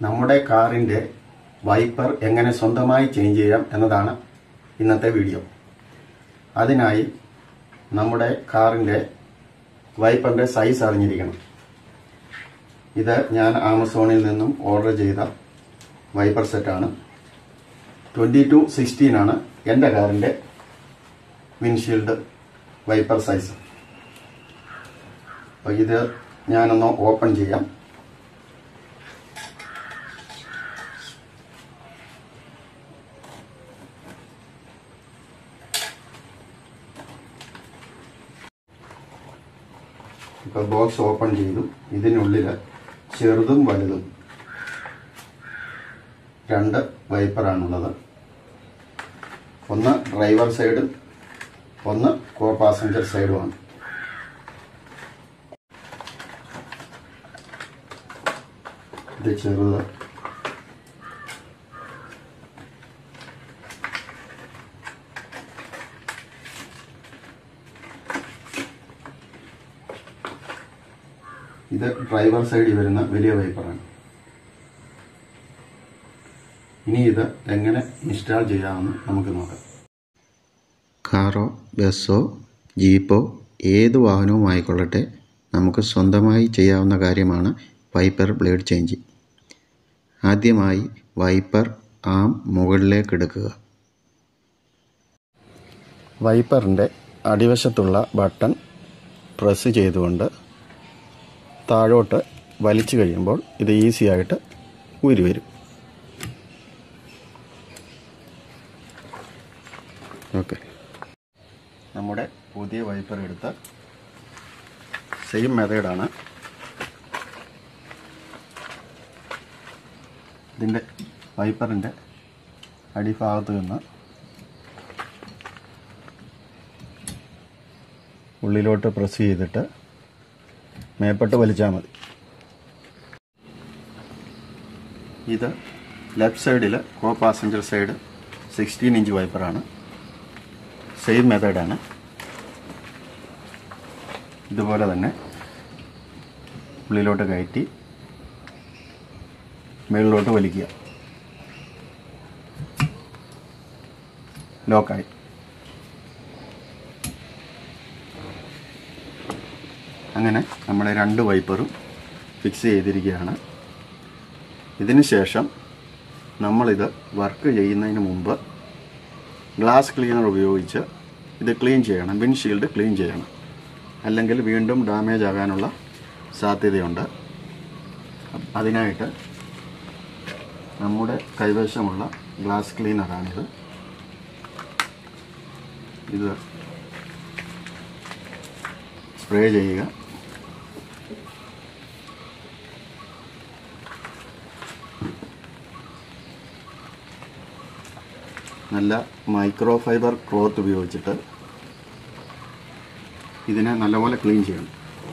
നമ്മുടെ കാറിന്റെ വൈപ്പർ എങ്ങനെ സ്വന്തമായി ചേഞ്ച് ചെയ്യാം എന്നതാണ് ഇന്നത്തെ വീഡിയോ അതിനായി നമ്മുടെ കാറിന്റെ വൈപ്പറിന്റെ സൈസ് അറിഞ്ഞിരിക്കണം ഇത് ഞാൻ ആമസോണിൽ നിന്നും ഓർഡർ ചെയ്ത വൈപ്പർ സെറ്റാണ് ട്വൻറ്റി ടു സിക്സ്റ്റീൻ ആണ് എൻ്റെ കാറിൻ്റെ വിൻഷീൽഡ് വൈപ്പർ സൈസ് അപ്പോൾ ഇത് ഞാനൊന്ന് ഓപ്പൺ ചെയ്യാം ഇപ്പോൾ ബോക്സ് ഓപ്പൺ ചെയ്തു ഇതിനുള്ളിൽ ചെറുതും വലുതും രണ്ട് വൈപ്പറാണുള്ളത് ഒന്ന് ഡ്രൈവർ സൈഡും ഒന്ന് കോ പാസഞ്ചർ സൈഡുമാണ് ഇത് ചെറുത് ഇത് ഡ്രൈവർ സൈഡിൽ വരുന്ന വലിയ വൈപ്പറാണ് ഇനി ഇത് എങ്ങനെ ഇൻസ്റ്റാൾ ചെയ്യാമെന്ന് നമുക്ക് നോക്കാം കാറോ ബസ്സോ ജീപ്പോ ഏത് വാഹനവും ആയിക്കൊള്ളട്ടെ നമുക്ക് സ്വന്തമായി ചെയ്യാവുന്ന കാര്യമാണ് വൈപ്പർ ബ്ലേഡ് ചേഞ്ച് ആദ്യമായി വൈപ്പർ ആം മുകളിലേക്ക് എടുക്കുക വൈപ്പറിൻ്റെ അടിവശത്തുള്ള ബട്ടൺ പ്രസ് ചെയ്തുകൊണ്ട് താഴോട്ട് വലിച്ചു കഴിയുമ്പോൾ ഇത് ഈസി ആയിട്ട് ഊരി വരും ഓക്കെ നമ്മുടെ പുതിയ വൈപ്പർ എടുത്ത സെയിം മെത്തേഡാണ് ഇതിൻ്റെ വൈപ്പറിൻ്റെ അടിഭാഗത്ത് നിന്ന് ഉള്ളിലോട്ട് പ്രസ് ചെയ്തിട്ട് മേപ്പെട്ട് വലിച്ചാൽ മതി ഇത് ലെഫ്റ്റ് സൈഡിൽ co passenger side sixteen inch വൈപ്പറാണ് സെയിം മെത്തേഡാണ് ഇതുപോലെ തന്നെ ഉള്ളിലോട്ട് കയറ്റി മുകളിലോട്ട് വലിക്കുക ലോക്കായി അങ്ങനെ നമ്മുടെ രണ്ട് വൈപ്പറും ഫിക്സ് ചെയ്തിരിക്കുകയാണ് ഇതിന് ശേഷം നമ്മളിത് വർക്ക് ചെയ്യുന്നതിന് മുമ്പ് ഗ്ലാസ് ക്ലീനർ ഉപയോഗിച്ച് ഇത് ക്ലീൻ ചെയ്യണം വിൻഷീൽഡ് ക്ലീൻ ചെയ്യണം അല്ലെങ്കിൽ വീണ്ടും ഡാമേജ് ആകാനുള്ള സാധ്യതയുണ്ട് അതിനായിട്ട് നമ്മുടെ കൈവശമുള്ള ഗ്ലാസ് ക്ലീനറാണിത് ഇത് സ്പ്രേ ചെയ്യുക നല്ല മൈക്രോ ഫൈബർ ക്ലോത്ത് ഉപയോഗിച്ചിട്ട് ഇതിനെ നല്ലപോലെ ക്ലീൻ ചെയ്യണം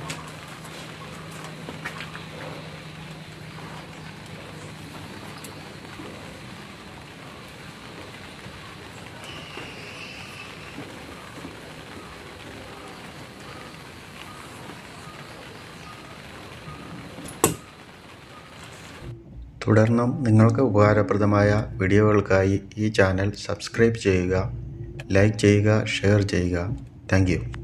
തുടർന്നും നിങ്ങൾക്ക് ഉപകാരപ്രദമായ വീഡിയോകൾക്കായി ഈ ചാനൽ സബ്സ്ക്രൈബ് ചെയ്യുക ലൈക്ക് ചെയ്യുക ഷെയർ ചെയ്യുക താങ്ക്